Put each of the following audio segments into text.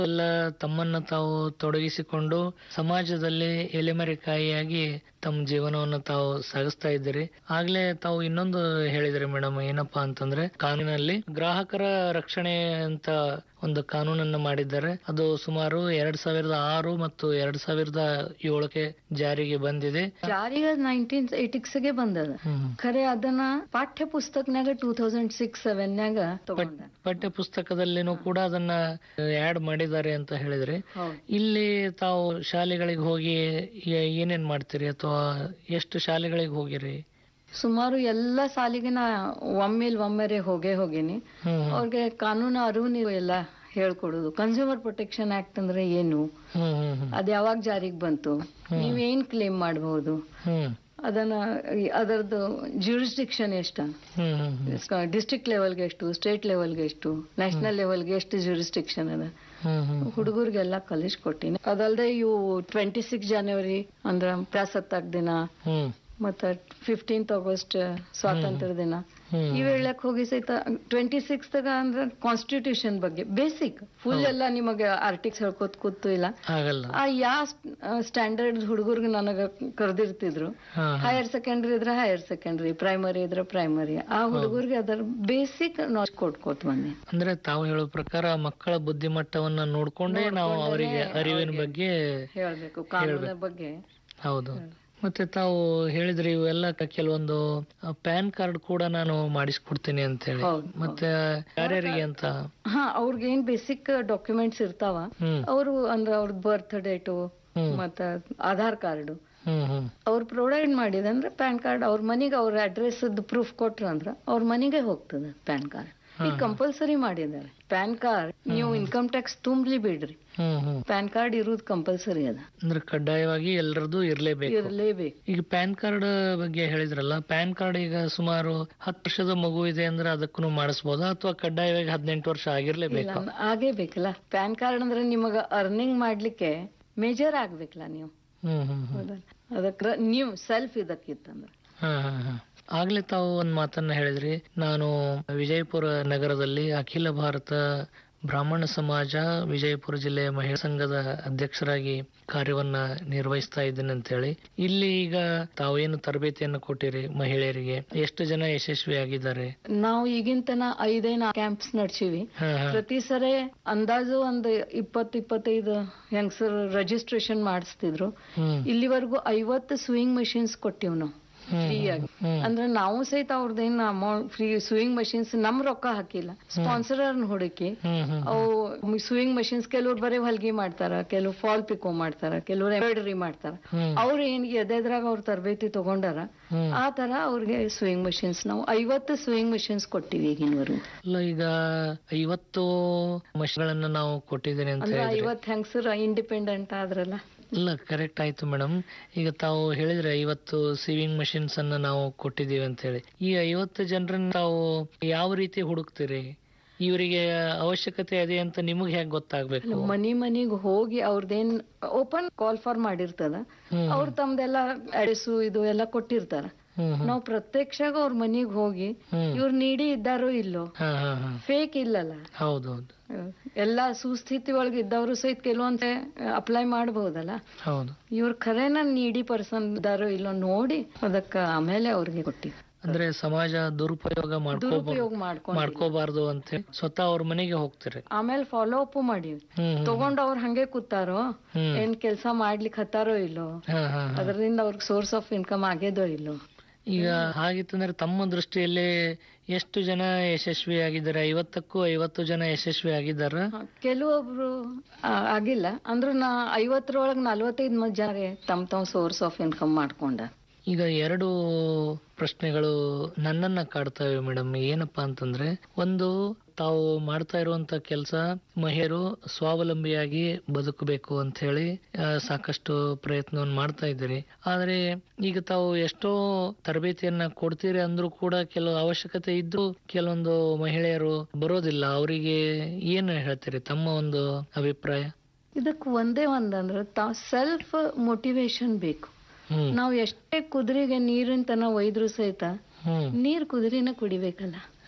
ಎಲ್ಲ ತಮ್ಮನ್ನ ತಾವು ತೊಡಗಿಸಿಕೊಂಡು ಸಮಾಜದಲ್ಲಿ ಎಲೆಮರೆಕಾಯಿಯಾಗಿ ತಮ್ಮ ಜೀವನವನ್ನು ತಾವು ಸಾಗಿಸ್ತಾ ಇದ್ದೀರಿ ಆಗ್ಲೇ ತಾವು ಇನ್ನೊಂದು ಹೇಳಿದ್ರಿ ಮೇಡಮ್ ಏನಪ್ಪಾ ಅಂತಂದ್ರೆ ಕಾನೂನಲ್ಲಿ ಗ್ರಾಹಕರ ರಕ್ಷಣೆ ಅಂತ ಒಂದು ಕಾನೂನನ್ನ ಮಾಡಿದ್ದಾರೆ ಅದು ಸುಮಾರು ಎರಡ್ ಸಾವಿರದ ಆರು ಮತ್ತು ಎರಡ್ ಸಾವಿರದ ಏಳಕ್ಕೆ ಜಾರಿಗೆ ಬಂದಿದೆ ಜಾರಿಗೆ ನೈನ್ಟೀನ್ ಏಟಿಕ್ಸ್ಗೆ ಬಂದದ ಹ್ಮ್. ಖರೆ ಅದನ್ನ ಪಾಠ್ಯ ಪುಸ್ತಕನಾಗ ಟೂ ತೌಸಂಡ್ ಸಿಕ್ಸ್ ಸೆವೆನ್ಯಾಗ ತಗೊಂಡ ಪಠ್ಯ ಪುಸ್ತಕದಲ್ಲಿನೂ ಕೂಡ ಅದನ್ನ ಆಡ್ ಮಾಡಿದ್ದಾರೆ ಅಂತ ಹೇಳಿದ್ರಿ ಹೌದು ಇಲ್ಲಿ ತಾವು ಶಾಲೆಗಳಿಗೆ ಹೋಗಿ ಏ- ಏನೇನ್ ಮಾಡ್ತೀರಿ ಅಥವಾ ಎಷ್ಟು ಶಾಲೆಗಳಿಗೆ ಹೋಗಿರಿ ಸುಮಾರು ಎಲ್ಲ ಸಾಲಿಗೆ ನಾ ಒಮ್ಮೆಲ್ ಒಮ್ಮೆರೆ ಹೋಗೇ ಹೋಗೇನಿ ಹ್ಮ್ ಅವ್ರಿಗೆ ಕಾನೂನು ಅರಿವು ನೀವು ಎಲ್ಲ ಹೇಳ್ಕೊಡುದು ಕನ್ಸ್ಯೂಮರ್ ಪ್ರೊಟೆಕ್ಷನ್ ಆಕ್ಟ್ ಅಂದ್ರೆ ಏನು ಹ್ಮ್ ಹ್ಮ್ ಹ್ಮ್ ಅದ್ ಯಾವಾಗ ಜಾರಿಗೆ ಬಂತು ನೀವೇನ್ ಕ್ಲೇಮ್ ಮಾಡಬಹುದು ಹ್ಮ್ ಅದನ್ನ ಅದರದ್ದು ಜ್ಯೂರಿಸ್ಡಿಕ್ಷನ್ ಎಷ್ಟ ಹ್ಮ್ ಹ್ಮ್ ಹ್ಮ್ ಡಿಸ್ಟ್ರಿಕ್ಟ್ ಲೆವೆಲ್ಗೆ ಎಷ್ಟು ಸ್ಟೇಟ್ ಲೆವೆಲ್ಗೆ ಎಷ್ಟು ನ್ಯಾಷನಲ್ ಲೆವೆಲ್ಗೆ ಎಷ್ಟು ಜ್ಯೂರಿಸ್ಡಿಕ್ಷನ್ ಅದ ಹ್ಮ್ ಹ್ಮ್ ಹುಡುಗರಿಗೆಲ್ಲ ಕಲಿಸ್ಕೊಟ್ಟಿನಿ ಅದಲ್ದೆ ಇವು ಟ್ವೆಂಟಿ ಸಿಕ್ಸ್ ಜನವರಿ ಅಂದ್ರ ಪ್ರಜಾಸತ್ತಾಕ್ ದಿನ ಹ್ಮ್ ಮತ್ತ ಫಿಫ್ಟೀನ್ತ್ ಆಗಸ್ಟ್ ಸ್ವಾತಂತ್ರ್ಯ ದಿನ ಹ್ಮ್ ಇವ್ ಹೇಳಕ್ ಹೋಗಿ ಸಹಿತ ಟ್ವೆಂಟಿ ಸಿಕ್ಸ್ ಅಂದ್ರೆ ಕಾನ್ಸ್ಟಿಟ್ಯೂಷನ್ ಬಗ್ಗೆ ಬೇಸಿಕ್ ಫುಲ್ ಎಲ್ಲ ನಿಮಗೆ ಆರ್ಟಿಕ್ಸ್ ಹೇಳ್ಕೊತ್ ಕೂತು ಇಲ್ಲ ಆಗಲ್ಲ ಆ ಯಾ ಸ್ಟ್ಯಾಂಡರ್ಡ್ ಹುಡುಗರ್ಗೆ ನನಗ ಕರೆದಿರ್ತಿದ್ರು ಹಾ ಹಾ. ಹೈಯರ್ ಸೆಕೆಂಡರಿ ಇದ್ರೆ ಹೈಯರ್ ಸೆಕೆಂಡರಿ ಪ್ರೈಮರಿ ಇದ್ರೆ ಪ್ರೈಮರಿ ಆ ಹುಡುಗರಿಗೆ ಅದರ ಬೇಸಿಕ್ ನಾಲೆಜ್ ಕೊಟ್ಕೋತ ಬಂದೆ ಅಂದ್ರೆ ತಾವು ಹೇಳೋ ಪ್ರಕಾರ ಮಕ್ಕಳ ಬುದ್ಧಿಮಟ್ಟವನ್ನ ನೋಡ್ಕೊಂಡೇ ನಾವು ಅವರಿಗೆ ಅರಿವಿನ ಬಗ್ಗೆ ಹೇಳ್ಬೇಕು ಕಾನೂನಿನ ಬಗ್ಗೆ ಹೌದು ಮತ್ತೆ ತಾವು ಹೇಳಿದ್ರಿ ಇವೆಲ್ಲ ಕ- ಕೆಲವೊಂದು ಪ್ಯಾನ್ ಕಾರ್ಡ್ ಕೂಡ ನಾನು ಮಾಡಿಸ್ಕೊಡ್ತೀನಿ ಅಂತ ಹೇಳಿ ಹೌದು, ಮತ್ತೆ ಯಾರ್ಯಾರಿಗೆ ಅಂತ ಹಾ ಅವ್ರಿಗೆ ಏನ್ ಬೇಸಿಕ್ ಡಾಕ್ಯುಮೆಂಟ್ಸ್ ಇರ್ತಾವ ಹ್ಮ್ ಅವರು ಅಂದ್ರೆ ಅವ್ರ ಬರ್ತ್ ಡೇಟು ಹ್ಮ್ ಮತ್ತ ಆಧಾರ್ ಕಾರ್ಡು ಹ್ಮ್ ಹ್ಮ್ ಅವ್ರು ಪ್ರೊವೈಡ್ ಮಾಡಿದಂದ್ರೆ ಪ್ಯಾನ್ ಕಾರ್ಡ್ ಅವ್ರ ಮನೆಗೆ ಅವ್ರ ಅಡ್ರೆಸ್ ಪ್ರೂಫ್ ಕೊಟ್ರ ಅಂದ್ರ ಅವ್ರ ಮನೆಗೆ ಹೋಗ್ತದೆ ಪ್ಯಾನ್ ಕಾರ್ಡ್ ಈಗ ಕಂಪಲ್ಸರಿ ಮಾಡಿದ್ದಾರೆ ಪ್ಯಾನ್ ಕಾರ್ಡ್ ನೀವು ಇನ್ಕಮ್ ಟ್ಯಾಕ್ಸ್ ತುಂಬಲಿ ಬಿಡ್ರಿ ಹ್ಮ್ ಹ್ಮ್ ಪ್ಯಾನ್ ಕಾರ್ಡ್ ಇರುವುದು ಕಂಪಲ್ಸರಿ ಅದ ಅಂದ್ರೆ ಕಡ್ಡಾಯವಾಗಿ ಎಲ್ಲರದು ಇರ್ಲೇಬೇಕು ಇರಲೇಬೇಕು ಈಗ ಪ್ಯಾನ್ ಕಾರ್ಡ್ ಬಗ್ಗೆ ಹೇಳಿದ್ರಲ್ಲ ಪ್ಯಾನ್ ಕಾರ್ಡ್ ಈಗ ಸುಮಾರು ಹತ್ತು ವರ್ಷದ ಮಗು ಇದೆ ಅಂದ್ರೆ ಅದಕ್ಕೂ ಮಾಡಿಸ್ಬೋದಾ ಅಥವಾ ಕಡ್ಡಾಯವಾಗಿ ಹದಿನೆಂಟು ವರ್ಷ ಇಲ್ಲ ಆಗಿರ್ಲೇಬೇಕು ಆಗೇ ಬೇಕಲ್ಲ ಪ್ಯಾನ್ ಕಾರ್ಡ್ ಅಂದ್ರೆ ನಿಮಗ ಅರ್ನಿಂಗ್ ಮಾಡ್ಲಿಕ್ಕೆ ಮೇಜರ್ ಆಗ್ಬೇಕಲ್ಲ ನೀವು ಹ್ಮ್ ಹ್ಮ್ ಹ್ಮ್ ಹೌದಾ? ಅದಕ್ಕ ನೀವು ಸೆಲ್ಫ್ ಇದಕ್ಕಿತ್ತಂದ್ರೆ ಹಾ ಹಾ ಹಾ ಆಗ್ಲೇ ತಾವು ಒಂದ್ ಮಾತನ್ನ ಹೇಳಿದ್ರಿ ನಾನು ವಿಜಯಪುರ ನಗರದಲ್ಲಿ ಅಖಿಲ ಭಾರತ ಬ್ರಾಹ್ಮಣ ಸಮಾಜ ವಿಜಯಪುರ ಜಿಲ್ಲೆಯ ಮಹಿಳಾ ಸಂಘದ ಅಧ್ಯಕ್ಷರಾಗಿ ಕಾರ್ಯವನ್ನ ನಿರ್ವಹಿಸ್ತಾ ಇದ್ದೀನಿ ಅಂತ ಹೇಳಿ ಇಲ್ಲಿ ಈಗ ತಾವೇನು ತರಬೇತಿಯನ್ನು ಕೊಟ್ಟಿರಿ ಮಹಿಳೆಯರಿಗೆ ಎಷ್ಟು ಜನ ಯಶಸ್ವಿಯಾಗಿದ್ದಾರೆ ನಾವು ಈಗಿನ ತನ ಐದೈದು ಕ್ಯಾಂಪ್ಸ್ ನಡ್ಸಿವಿ ಹಾ ಹಾ ಪ್ರತಿ ಸರಿ ಅಂದಾಜು ಒಂದ್ ಇಪ್ಪತ್ ಇಪ್ಪತ್ತೈದು ಹೆಂಗಸರು ರಿಜಿಸ್ಟ್ರೇಷನ್ ಮಾಡಿಸ್ತಿದ್ರು ಹ್ಮ್ ಇಲ್ಲಿವರೆಗೂ ಐವತ್ತು ಸ್ವಿಂಗ್ ಮಷಿನ್ಸ್ ಕೊಟ್ಟಿವ್ ನಾವು ಹ್ಮ್ ಫ್ರೀ ಆಗಿ ಹ್ಮ್ ಅಂದ್ರೆ ನಾವು ಸಹಿತ ಅವ್ರದ್ದೇನ್ ಅಮೌಂಟ್ ಫ್ರೀ ಸ್ವಿಂಗ್ ಮಷಿನ್ಸ್ ನಮ್ ರೊಕ್ಕ ಹಾಕಿಲ್ಲ ಸ್ಪಾನ್ಸರ್ ಹುಡುಕಿ ಹ್ಮ್ ಹ್ಮ್ ಅವು ಸ್ವಿಂಗ್ ಮಷಿನ್ಸ್ ಕೆಲವ್ರು ಬರೀ ಹೊಲ್ಗಿ ಮಾಡ್ತಾರ ಕೆಲವು ಫಾಲ್ ಪಿಕೋ ಮಾಡ್ತಾರ ಕೆಲವ್ರು ಎಂಬ್ರಾಯ್ಡರಿ ಮಾಡ್ತಾರ ಹ್ಮ್ ಅವ್ರ ಏನ್ ಎದೆದ್ರಾಗ ಅವ್ರ ತರಬೇತಿ ತಗೊಂಡಾರ ಹ್ಮ್ ಆ ತರ ಅವ್ರಿಗೆ ಸ್ವಿಂಗ್ ಮಷಿನ್ಸ್ ನಾವು ಐವತ್ತು ಸ್ವಿಂಗ್ ಮಷಿನ್ಸ್ ಕೊಟ್ಟಿವಿ ಈಗಿನವರೆಗೂ ಅಲ್ಲ ಈಗ ಐವತ್ತು ಮಷಿನ್ಗಳನ್ನ ನಾವು ಕೊಟ್ಟಿದ್ದೀನಿ ಅಂತ ಅಂದ್ರೆ ಹೇಳಿದ್ರಿ ಐವತ್ ಹೆಂಗಸರು ಇಂಡಿಪೆಂಡೆಂಟ್ ಆದ್ರಲ್ಲ ಇಲ್ಲ ಕರೆಕ್ಟ್ ಆಯ್ತು ಮೇಡಮ್ ಈಗ ತಾವು ಹೇಳಿದ್ರೆ ಐವತ್ತು ಸಿವಿಂಗ್ ಮಷಿನ್ಸ್ ಅನ್ನ ನಾವು ಕೊಟ್ಟಿದೀವಿ ಅಂತ ಹೇಳಿ ಈ ಐವತ್ತು ಜನರನ್ನ ತಾವು ಯಾವ ರೀತಿ ಹುಡುಕ್ತೀರಿ ಇವರಿಗೆ ಅವಶ್ಯಕತೆ ಇದೆ ಅಂತ ನಿಮಗೆ ಹೇಗೆ ಗೊತ್ತಾಗ್ಬೇಕು ಮನಿ ಮನಿಗ್ ಹೋಗಿ ಅವ್ರದ್ದೇನ್ ಓಪನ್ ಕಾಲ್ ಫಾರ್ ಮಾಡಿರ್ತದ ಹ್ಮ್ ಅವ್ರ ತಮ್ದೆಲ್ಲ ಅಡ್ರೆಸ್ಸು ಇದು ಎಲ್ಲ ಕೊಟ್ಟಿರ್ತಾರ ಹ್ಮ್ ಹ್ಮ್ ನಾವು ಪ್ರತ್ಯಕ್ಷಾಗ ಅವ್ರ ಮನಿಗ್ ಹೋಗಿ ಹ್ಮ್ ಇವ್ರು ನೀಡಿ ಇದ್ದಾರೋ ಇಲ್ಲೋ ಹಾ ಹಾ ಹಾ ಫೇಕ್ ಇಲ್ಲಲ್ಲ ಹೌದೌದು ಎಲ್ಲಾ ಸುಸ್ಥಿತಿ ಒಳಗೆ ಇದ್ದವರು ಸಹಿತ ಕೆಲವೊಂದ್ ಅಪ್ಲೈ ಮಾಡಬಹುದಲ್ಲ ಹೌದು ಇವ್ರ ಖರೇನ ನೀಡಿ ಪರ್ಸನ್ ಇದ್ದಾರೋ ಇಲ್ಲೋ ನೋಡಿ ಅದಕ್ಕ ಆಮೇಲೆ ಅವ್ರಿಗೆ ಕೊಟ್ಟಿವಿ ಅಂದ್ರೆ ಸಮಾಜ ದುರುಪಯೋಗ ಮಾಡ್ಕೋಬಾರ್ದು ದುರುಪಯೋಗ ಮಾಡ್ಕೊಂಡು ಮಾಡ್ಕೋಬಾರ್ದು ಅಂತ ಹೇಳಿ ಸ್ವತಃ ಅವ್ರ ಮನೆಗೆ ಹೋಗ್ತೀರಿ ಆಮೇಲೆ ಫಾಲೋ ಅಪ್ ಮಾಡಿವಿ ಹ್ಮ್ ಹ್ಮ್ ತಗೊಂಡ್ ಅವ್ರ ಹಂಗೆ ಕೂತಾರೋ ಹ್ಮ್ ಏನ್ ಕೆಲ್ಸ ಮಾಡ್ಲಿಕ್ ಹತ್ತಾರೋ ಇಲ್ಲೋ ಹಾ ಹಾ ಹಾ ಅದರಿಂದ ಅವ್ರಿಗೆ ಸೋರ್ಸ್ ಆಫ್ ಇನ್ಕಮ್ ಆಗ್ಯದೋ ಇಲ್ಲೋ ಈಗ ಹಾಗಿತ್ತಂದ್ರೆ ತಮ್ಮ ದೃಷ್ಟಿಯಲ್ಲಿ ಎಷ್ಟು ಜನ ಯಶಸ್ವಿ ಆಗಿದ್ದಾರೆ ಐವತ್ತಕ್ಕೂ ಐವತ್ತು ಜನ ಯಶಸ್ವಿ ಆಗಿದ್ದಾರ ಹ, ಕೆಲವೊಬ್ರು ಆ, ಆಗಿಲ್ಲ ಅಂದ್ರೂ ನಾ ಐವತ್ತರೊಳಗ್ ನಲ್ವತ್ತೈದ್ ಮಂದಿ ಜನ ತಮ್ ತಮ್ ಸೋರ್ಸ್ ಆಫ್ ಇನ್ಕಮ್ ಮಾಡ್ಕೊಂಡ ಈಗ ಎರಡು ಪ್ರಶ್ನೆಗಳು ನನ್ನನ್ನ ಕಾಡ್ತವೆ ಮೇಡಮ್ ಏನಪ್ಪಾ ಅಂತಂದ್ರೆ ಒಂದು ತಾವು ಮಾಡ್ತಾ ಇರುವಂತ ಕೆಲಸ ಮಹಿಳೆಯರು ಸ್ವಾವಲಂಬಿಯಾಗಿ ಬದುಕಬೇಕು ಅಂತ ಹೇಳಿ ಆ, ಸಾಕಷ್ಟು ಪ್ರಯತ್ನವನ್ನು ಮಾಡ್ತಾ ಇದ್ದೀರಿ ಆದ್ರೆ ಈಗ ತಾವು ಎಷ್ಟೋ ತರಬೇತಿಯನ್ನ ಕೊಡ್ತೀರಿ ಅಂದ್ರೂ ಕೂಡ ಕೆಲವು ಅವಶ್ಯಕತೆ ಇದ್ದು ಕೆಲವೊಂದು ಮಹಿಳೆಯರು ಬರೋದಿಲ್ಲ ಅವರಿಗೆ ಏನು ಹೇಳ್ತೀರಿ ತಮ್ಮ ಒಂದು ಅಭಿಪ್ರಾಯ ಇದಕ್ ಒಂದೇ ಒಂದಂದ್ರ ತಾವ್ ಸೆಲ್ಫ್ ಮೋಟಿವೇಶನ್ ಬೇಕು ಹ್ಮ್ ನಾವ್ ಎಷ್ಟೇ ಕುದುರೆಗೆ ನೀರಿನ ತನ ಒಯ್ದ್ರು ಸಹಿತ ಹ್ಮ್ ನೀರ್ ಕುದುರೆನ ಕುಡಿಬೇಕಲ್ಲ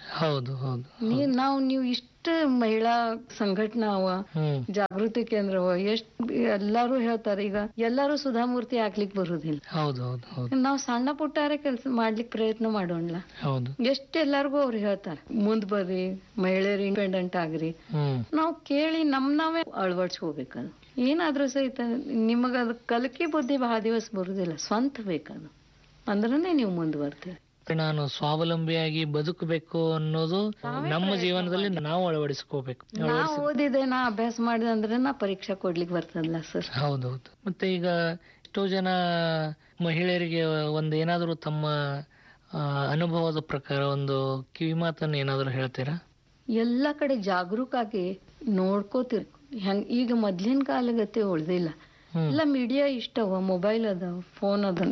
ಹೌದು ಹೌದು ನೀ ನಾವು ನೀವು ಇಷ್ಟ ಮಹಿಳಾ ಸಂಘಟನಾ ಅವ ಹ್ಮ್ ಜಾಗೃತಿ ಕೇಂದ್ರ ಅವ ಎಷ್ಟ್ ಎಲ್ಲಾರು ಹೇಳ್ತಾರೆ ಈಗ ಎಲ್ಲಾರು ಸುಧಾಮೂರ್ತಿ ಆಗ್ಲಿಕ್ ಬರುದಿಲ್ಲ ಹೌದು ಹೌದು ಹೌದು ನಾವ್ ಸಣ್ಣ ಪುಟ್ಟಾರೆ ಕೆಲ್ಸ ಮಾಡ್ಲಿಕ್ ಪ್ರಯತ್ನ ಮಾಡೋಣ ಹೌದು ಎಷ್ಟ್ ಎಲ್ಲಾರ್ಗು ಅವ್ರು ಹೇಳ್ತಾರೆ ಮುಂದ್ ಬರ್ರಿ ಮಹಿಳೆಯರು ಇಂಡಿಪೆಂಡೆಂಟ್ ಆಗ್ರಿ ಹ್ಮ್ ನಾವ್ ಕೇಳಿ ನಮ್ ನಾವೇ ಅಳವಡಿಸ್ಕೋಬೇಕದು ಏನಾದ್ರೂ ಸಹಿತ ನಿಮಗ ಅದು ಕಲಿಕೆ ಬುದ್ಧಿ ಬಹಳ ದಿವಸ ಬರುದಿಲ್ಲ ಸ್ವಂತ ಬೇಕದು ಅಂದ್ರನೇ ನೀವು ಮುಂದ್ ಬರ್ತೀರಿ ನಾನು ಸ್ವಾವಲಂಬಿಯಾಗಿ ಬದುಕಬೇಕು ಅನ್ನೋದು ನಮ್ಮ ಜೀವನದಲ್ಲಿ ನಾವು ಅಳವಡಿಸ್ಕೋಬೇಕು ನಾ ಓದಿದೆ ನಾ ಅಭ್ಯಾಸ ಮಾಡಿದೆ ಅಂದ್ರೆ ನಾ ಪರೀಕ್ಷಾ ಕೊಡ್ಲಿಕ್ಕೆ ಬರ್ತದಲ್ಲ ಸರ್ ಹೌದೌದು ಮತ್ತೆ ಈಗ ಎಷ್ಟೋ ಜನ ಮಹಿಳೆಯರಿಗೆ ಒಂದು ಏನಾದರೂ ತಮ್ಮ ಆ, ಅನುಭವದ ಪ್ರಕಾರ ಒಂದು ಕಿವಿ ಮಾತನ್ನು ಏನಾದರೂ ಹೇಳ್ತೀರಾ ಎಲ್ಲಾ ಕಡೆ ಜಾಗರೂಕ ಆಗಿ ನೋಡ್ಕೋತಿರ್ ಹೆಂಗ್ ಈಗ ಮೊದ್ಲಿನ ಕಾಲಗತೆ ಉಳ್ದಿಲ್ಲ ಹ್ಮ್ ಎಲ್ಲ ಮೀಡಿಯಾ ಇಷ್ಟವ ಮೊಬೈಲ್ ಅದ ಫೋನ್ ಅದ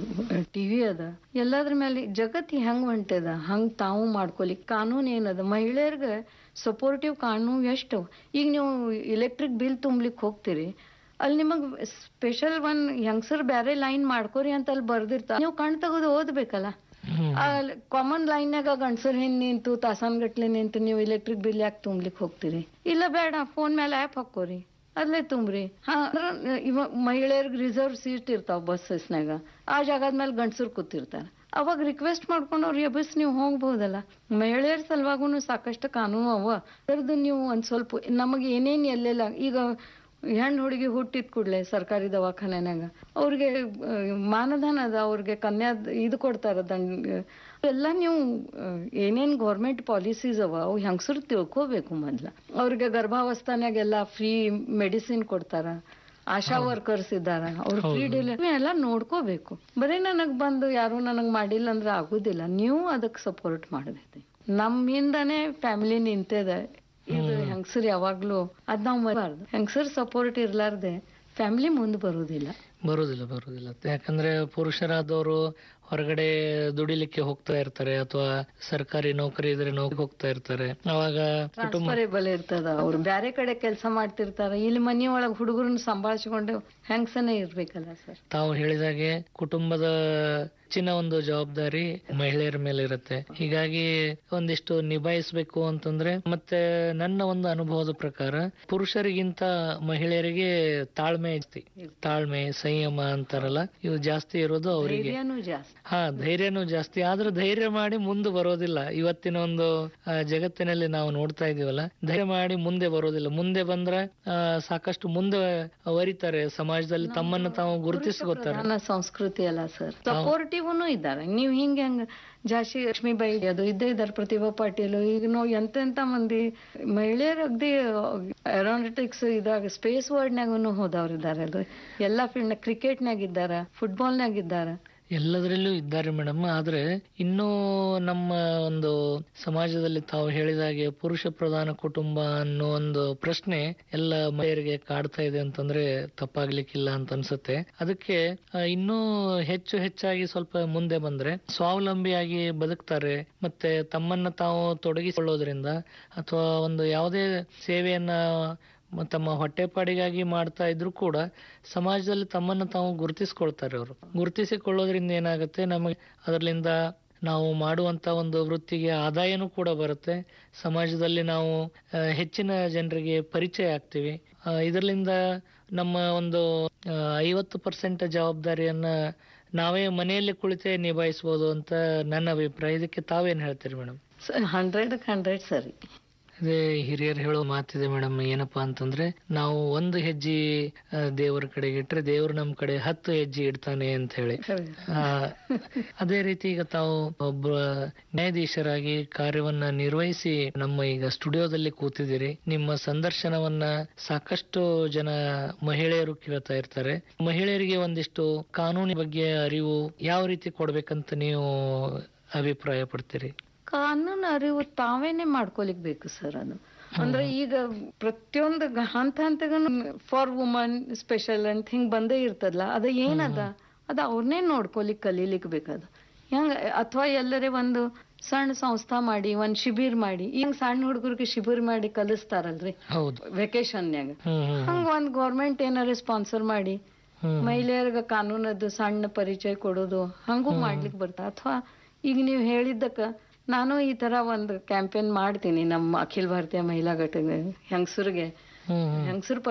ಟಿವಿ ಅದ ಎಲ್ಲಾದ್ರ ಮೇಲೆ ಜಗತ್ ಹೆಂಗ್ ಹೊಂಟದ ಹಂಗ್ ತಾವು ಮಾಡ್ಕೊಲಿಕ್ ಕಾನೂನ್ ಏನದ ಮಹಿಳೆಯರ್ಗ ಸಪೋರ್ಟಿವ್ ಕಾನೂನು ಎಷ್ಟವ ಈಗ ನೀವು ಇಲೆಕ್ಟ್ರಿಕ್ ಬಿಲ್ ತುಂಬ್ಲಿಕ್ ಹೋಗ್ತೀರಿ ಅಲ್ಲಿ ನಿಮಗ್ ಸ್ಪೆಷಲ್ ಒನ್ ಹೆಂಗಸರ್ ಬ್ಯಾರೆ ಲೈನ್ ಮಾಡ್ಕೋರಿ ಅಂತ ಅಲ್ಲಿ ಬರ್ದಿರ್ತಾರ ನೀವು ಕಣ್ ತೆಗೆದು ಓದ್ಬೇಕಲ್ಲ ಹ್ಮ್ ಕಾಮನ್ ಲೈನ್ಯಾಗ ಗಂಡಸರ್ ಹಿಂದ್ ನಿಂತು ತಾಸನ್ಗಟ್ಲೆ ನಿಂತು ನೀವು ಇಲೆಕ್ಟ್ರಿಕ್ ಬಿಲ್ ಯಾಕೆ ತುಂಬ್ಲಿಕ್ ಹೋಗ್ತೀರಿ ಇಲ್ಲ ಬೇಡ ಫೋನ್ ಮೇಲೆ ಆ್ಯಪ್ ಹಾಕೋರಿ ಅಲ್ಲೇ ತುಂಬ್ರಿ ಹಾ ಅಂದ್ರ ಇವಾಗ ಮಹಿಳೆಯರ್ಗ್ ರಿಸರ್ವ್ ಸೀಟ್ ಇರ್ತಾವ ಬಸ್ಸಸ್ನಾಗ ಆ ಜಾಗದ ಮೇಲೆ ಗಂಡಸರು ಕೂತಿರ್ತಾರ ಅವಾಗ ರಿಕ್ವೆಸ್ಟ್ ಮಾಡ್ಕೊಂಡು ಅವ್ರು ಎಬ್ಬಸ್ ನೀವು ಹೋಗ್ಬಹುದಲ್ಲ ಮಹಿಳೆಯರ ಸಲುವಾಗೂ ಸಾಕಷ್ಟು ಕಾನೂನು ಅವ ಅದ್ರದ್ದು ನೀವು ಒಂದ್ ಸ್ವಲ್ಪ ನಮಗೆ ಏನೇನ್ ಎಲ್ಲೆಲ್ಲ ಈಗ ಹೆಣ್ಣು ಹುಡುಗಿ ಹುಟ್ಟಿದ ಕೂಡಲೇ ಸರ್ಕಾರಿ ದವಾಖಾನೆನಾಗ ಅವ್ರಿಗೆ ಆ, ಮಾನಧನ ಅದ ಅವ್ರಿಗೆ ಕನ್ಯಾ ಇದು ಕೊಡ್ತಾರ ದಂಡ ಎಲ್ಲ ನೀವು ಆ, ಏನೇನ್ ಗೌರ್ಮೆಂಟ್ ಪಾಲಿಸೀಸ್ ಅವ ಅವು ಹೆಂಗಸರು ತಿಳ್ಕೋಬೇಕು ಮೊದ್ಲ ಅವ್ರಿಗೆ ಗರ್ಭಾವಸ್ಥಾನಾಗೆಲ್ಲ ಫ್ರೀ ಮೆಡಿಸಿನ್ ಕೊಡ್ತಾರ ಆಶಾ ವರ್ಕರ್ಸ್ ಇದ್ದಾರ ಅವ್ರು ಫ್ರೀ ಡೆಲಿವರಿ ಎಲ್ಲ ನೋಡ್ಕೋಬೇಕು ಬರೀ ನನಗ್ ಬಂದು ಯಾರು ನನಗ್ ಮಾಡಿಲ್ಲ ಅಂದ್ರೆ ಆಗುದಿಲ್ಲ ನೀವು ಅದಕ್ಕೆ ಸಪೋರ್ಟ್ ಮಾಡಬೇಕು ನಮ್ಮಿಂದಾನೇ ಫ್ಯಾಮಿಲಿ ನಿಂತಿದೆ ಇದು ಹೆಂಗಸರ್ ಯಾವಾಗ್ಲೂ ಅದ್ ನಾವ್ ಮರಿಬಾರ್ದು ಹೆಂಗಸರ್ ಸಪೋರ್ಟ್ ಇರ್ಲಾರ್ದೆ ಫ್ಯಾಮಿಲಿ ಮುಂದ್ ಬರುದಿಲ್ಲ ಬರುದಿಲ್ಲ ಬರುದಿಲ್ಲ ಯಾಕಂದ್ರೆ ಪುರುಷರಾದವರು ಹೊರಗಡೆ ದುಡಿಲಿಕ್ಕೆ ಹೋಗ್ತಾ ಇರ್ತಾರೆ ಅಥವಾ ಸರ್ಕಾರಿ ನೌಕರಿ ಇದ್ರೆ ನೌಕರಿ ಹೋಗ್ತಾ ಇರ್ತಾರೆ ಅವಾಗ ಕುಟುಂಬ ಟ್ರಾನ್ಸ್ಫರೇಬಲ್ ಇರ್ತದ ಅವ್ರು ಬ್ಯಾರೆ ಕಡೆ ಕೆಲಸ ಮಾಡ್ತಿರ್ತಾರ ಇಲ್ಲಿ ಮನಿ ಒಳಗ್ ಹುಡುಗರನ್ನ ಸಂಭಾಳಿಸ್ಕೊಂಡು ಹೆಂಗಸನೇ ಇರ್ಬೇಕಲ್ಲ ಸರ್ ತಾವು ಹೇಳಿದಾಗೆ ಕುಟುಂಬದ ಹೆಚ್ಚಿನ ಒಂದು ಜವಾಬ್ದಾರಿ ಮಹಿಳೆಯರ ಮೇಲೆ ಇರುತ್ತೆ ಹೀಗಾಗಿ ಒಂದಿಷ್ಟು ನಿಭಾಯಿಸಬೇಕು ಅಂತಂದ್ರೆ ಮತ್ತೆ ನನ್ನ ಒಂದು ಅನುಭವದ ಪ್ರಕಾರ ಪುರುಷರಿಗಿಂತ ಮಹಿಳೆಯರಿಗೆ ತಾಳ್ಮೆ ಜಾಸ್ತಿ ತಾಳ್ಮೆ ಸಂಯಮ ಅಂತಾರಲ್ಲ ಇವು ಜಾಸ್ತಿ ಇರೋದು ಅವರಿಗೆ ಧೈರ್ಯನೂ ಜಾಸ್ತಿ ಹಾ ಧೈರ್ಯನೂ ಜಾಸ್ತಿ ಆದ್ರೆ ಧೈರ್ಯ ಮಾಡಿ ಮುಂದೆ ಬರೋದಿಲ್ಲ ಇವತ್ತಿನ ಒಂದು ಆ, ಜಗತ್ತಿನಲ್ಲಿ ನಾವು ನೋಡ್ತಾ ಇದೀವಲ್ಲ ಧೈರ್ಯ ಮಾಡಿ ಮುಂದೆ ಬರೋದಿಲ್ಲ ಮುಂದೆ ಬಂದ್ರೆ ಆ, ಸಾಕಷ್ಟು ಮುಂದೆ ವರಿತಾರೆ ಸಮಾಜದಲ್ಲಿ ತಮ್ಮನ್ನು ತಾವು ಗುರುತಿಸ್ಕೋತಾರೆ ಪ್ರಧಾನ ಸಂಸ್ಕೃತಿ ಅಲ್ಲ ಸರ್ ಸಪೋರ್ಟಿವ್ನು ಇದ್ದಾರೆ ನೀವ್ ಹಿಂಗೆ ಹಂಗ ಜಾಸ್ತಿ ಲಕ್ಷ್ಮೀಬಾಯಿ ಅದು ಇದ್ದೇ ಇದ್ದಾರೆ ಪ್ರತಿಭಾ ಪಾಟೀಲ್ ಈಗ ನಾವು ಎಂತೆಂತ ಮಂದಿ ಮಹಿಳೆಯರು ಅಗ್ದಿ ಏರೋನಾಟಿಕ್ಸ್ ಇದಾಗ ಸ್ಪೇಸ್ ವರ್ಡ್ನಾಗೂ ಹೋದವ್ರು ಇದ್ದಾರೆ ಅದು ಎಲ್ಲಾ ಫೀಲ್ಡ್ ಕ್ರಿಕೆಟ್ನಾಗ ಇದ್ದಾರ ಫುಟ್ಬಾಲ್ನಾಗ ಇದ್ದಾರ ಎಲ್ಲದರಲ್ಲೂ ಇದ್ದಾರೆ ಮೇಡಮ್ ಆದ್ರೆ ಇನ್ನೂ ನಮ್ಮ ಒಂದು ಸಮಾಜದಲ್ಲಿ ತಾವು ಹೇಳಿದಾಗೆ ಪುರುಷ ಪ್ರಧಾನ ಕುಟುಂಬ ಅನ್ನೋ ಒಂದು ಪ್ರಶ್ನೆ ಎಲ್ಲ ಮಹಿಳೆಯರಿಗೆ ಕಾಡ್ತಾ ಇದೆ ಅಂತಂದ್ರೆ ತಪ್ಪಾಗ್ಲಿಕ್ಕಿಲ್ಲ ಅಂತ ಅನ್ಸುತ್ತೆ ಅದಕ್ಕೆ ಆ, ಇನ್ನೂ ಹೆಚ್ಚು ಹೆಚ್ಚಾಗಿ ಸ್ವಲ್ಪ ಮುಂದೆ ಬಂದ್ರೆ ಸ್ವಾವಲಂಬಿಯಾಗಿ ಬದುಕ್ತಾರೆ ಮತ್ತೆ ತಮ್ಮನ್ನ ತಾವು ತೊಡಗಿಸಿಕೊಳ್ಳೋದ್ರಿಂದ ಅಥವಾ ಒಂದು ಯಾವುದೇ ಸೇವೆಯನ್ನ ಮ- ತಮ್ಮ ಹೊಟ್ಟೆಪಾಡಿಗಾಗಿ ಮಾಡ್ತಾ ಇದ್ರು ಕೂಡ ಸಮಾಜದಲ್ಲಿ ತಮ್ಮನ್ನು ತಾವು ಗುರುತಿಸ್ಕೊಳ್ತಾರೆ ಅವರು ಗುರುತಿಸಿಕೊಳ್ಳೋದ್ರಿಂದ ಏನಾಗುತ್ತೆ ನಮಗೆ ಅದರಿಂದ ನಾವು ಮಾಡುವಂತ ಒಂದು ವೃತ್ತಿಗೆ ಆದಾಯನೂ ಕೂಡ ಬರುತ್ತೆ ಸಮಾಜದಲ್ಲಿ ನಾವು ಆ, ಹೆಚ್ಚಿನ ಜನರಿಗೆ ಪರಿಚಯ ಆಗ್ತೀವಿ ಆ, ಇದರಿಂದ ನಮ್ಮ ಒಂದು ಆ, ಐವತ್ತು ಪರ್ಸೆಂಟ್ ಜವಾಬ್ದಾರಿಯನ್ನ ನಾವೇ ಮನೆಯಲ್ಲಿ ಕುಳಿತೇ ನಿಭಾಯಿಸಬಹುದು ಅಂತ ನನ್ನ ಅಭಿಪ್ರಾಯ ಇದಕ್ಕೆ ತಾವೇನ್ ಹೇಳ್ತೀರಿ ಮೇಡಮ್ ಹಂಡ್ರೆಡ್ ಹಂಡ್ರೆಡ್ ಸರಿ ಅದೇ ಹಿರಿಯರು ಹೇಳೋ ಮಾತಿದೆ ಮೇಡಮ್ ಏನಪ್ಪಾ ಅಂತಂದ್ರೆ ನಾವು ಒಂದು ಹೆಜ್ಜೆ ಆ, ದೇವರ ಕಡೆಗೆ ಇಟ್ರೆ ದೇವ್ರು ನಮ್ ಕಡೆ ಹತ್ತು ಹೆಜ್ಜೆ ಇಡ್ತಾನೆ ಅಂತ ಹೇಳಿ ಆ, ಅದೇ ರೀತಿ ಈಗ ತಾವು ಒಬ್ಬ ನ್ಯಾಯಾಧೀಶರಾಗಿ ಕಾರ್ಯವನ್ನ ನಿರ್ವಹಿಸಿ ನಮ್ಮ ಈಗ ಸ್ಟುಡಿಯೋದಲ್ಲಿ ಕೂತಿದ್ದೀರಿ ನಿಮ್ಮ ಸಂದರ್ಶನವನ್ನ ಸಾಕಷ್ಟು ಜನ ಮಹಿಳೆಯರು ಕೇಳ್ತಾ ಇರ್ತಾರೆ ಮಹಿಳೆಯರಿಗೆ ಒಂದಿಷ್ಟು ಕಾನೂನಿನ ಬಗ್ಗೆ ಅರಿವು ಯಾವ ರೀತಿ ಕೊಡ್ಬೇಕಂತ ನೀವು ಅಭಿಪ್ರಾಯ ಪಡ್ತೀರಿ ಕಾನೂನು ಅರಿವು ತಾವೇನೆ ಮಾಡ್ಕೊಲಿಕ್ ಬೇಕು ಸರ್ ಅದು ಅಂದ್ರೆ ಈಗ ಪ್ರತಿಯೊಂದು ಗ- ಹಂತ ಹಂತಗೂ ಫಾರ್ ವುಮನ್ ಸ್ಪೆಷಲ್ ಅಂತ ಹಿಂಗ್ ಬಂದೇ ಇರ್ತದಲ್ಲ ಅದ ಏನದ ಅದ ಅವ್ರನ್ನೇ ನೋಡ್ಕೊಲಿಕ್ ಕಲೀಲಿಕ್ ಬೇಕದು ಹೆಂಗ ಅಥವಾ ಎಲ್ಲರೇ ಒಂದು ಸಣ್ಣ ಸಂಸ್ಥಾ ಮಾಡಿ ಒಂದ್ ಶಿಬಿರ್ ಮಾಡಿ ಈಗ ಸಣ್ಣ ಹುಡುಗರಿಗೆ ಶಿಬಿರ್ ಮಾಡಿ ಕಲಿಸ್ತಾರಲ್ರಿ ಹೌದು ವೆಕೇಶನ್ಯಾಗ ಹ್ಮ್ ಹ್ಮ್ ಹಂಗ ಒಂದ್ ಗೌರ್ಮೆಂಟ್ ಏನಾರ ಸ್ಪಾನ್ಸರ್ ಮಾಡಿ ಹ್ಮ್ ಮಹಿಳೆಯರ್ಗ ಕಾನೂನದ್ದು ಸಣ್ಣ ಪರಿಚಯ ಕೊಡೋದು ಹಂಗೂ ಮಾಡ್ಲಿಕ್ ಬರ್ತಾ ಅಥವಾ ಈಗ ನೀವು ಹೇಳಿದ್ದಕ್ಕ ನಾನು ಈ ತರ ಒಂದು ಕ್ಯಾಂಪೇನ್ ಮಾಡ್ತೀನಿ ನಮ್ಮ ಅಖಿಲ ಭಾರತೀಯ ಮಹಿಳಾ ಘಟಕ ಹೆಂಗಸರಿಗೆ ಹ್ಮ್ ಹ್ಮ್ ಹೆಂಗಸರ